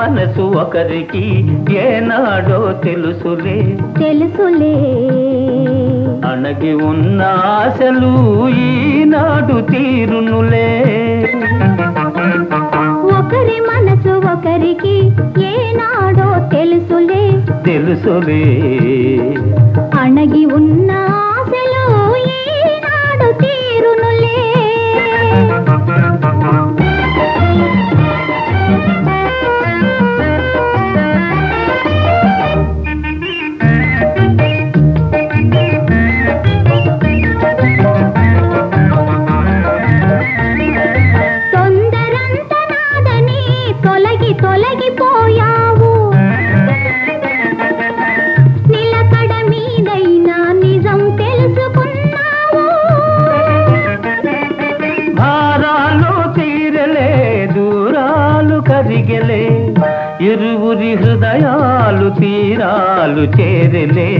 మనసు ఒకరికి ఏనాడో తెలుసులే తెలుసులే అణగి ఉన్న ఆశలు ఈనాడు తీరునులే ఒకరి మనసు ఒకరికి ఏనాడో తెలుసులే తెలుసులే అణగి ఉన్న ఆశలు ఈనాడు తీరునులే తొందరంత నాదని తొలగి తొలగిపోయావు నిలకడ మీదైనా నిజం తెలుసుకున్నావు భారాలు తీరలే దూరాలు కరిగలే ఇరువురి హృదయాలు తీరాలు చేరలే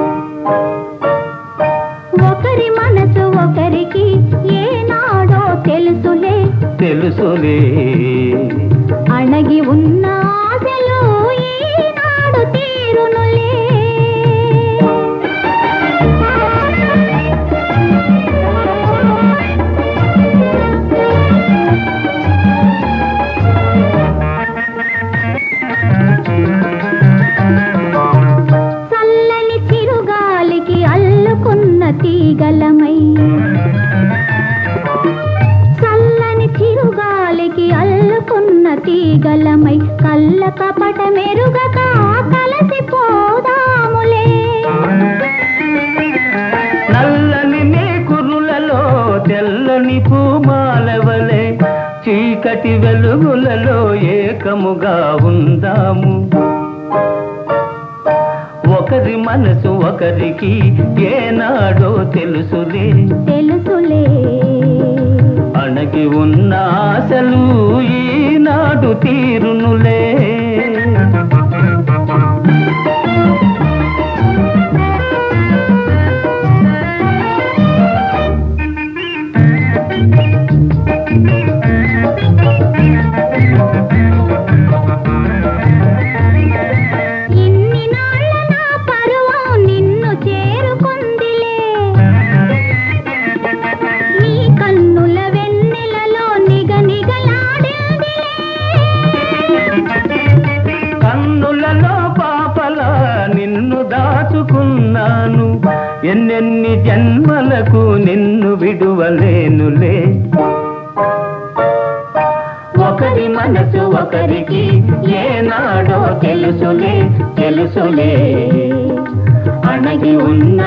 ఒకరి మనసు ఒకరికి ఏనాడో తెలుసులే తెలుసులే అణగి ఉన్న ఆశలు ఈనాడు తీరునులే చల్లని చిరుగాలికి అల్లుకున్న తీగలమై చల్లని చిరుగాలికి అల్లుకున్న తీగలమై కళ్ళ కపట మెరుగక కలసిపోదాములే నల్లని నీ కురులలో తెల్లని పూమాలవలే చీకటి వెలుగులలో ఏకముగా ఉందాము ఒకరి మనసు ఒకరికి ఏనాడో తెలుసులే తెలుసులే అణగి ఉన్న ఆశలు ఈనాడు తీరునులే ఇన్ని నాళ్ళ నా పరువం నిన్ను చేరుకుందిలే నీ కన్నుల వెన్నెలలో నిగ నిగలాడిందిలే కన్నులలో పాపల నిన్ను దాచుకున్నాను ఎన్నెన్ని జన్మలకు నిన్ను విడువలేనులే ఒకరి మనసు ఒకరికి ఏనాడో తెలుసులే తెలుసులే అణగి ఉన్న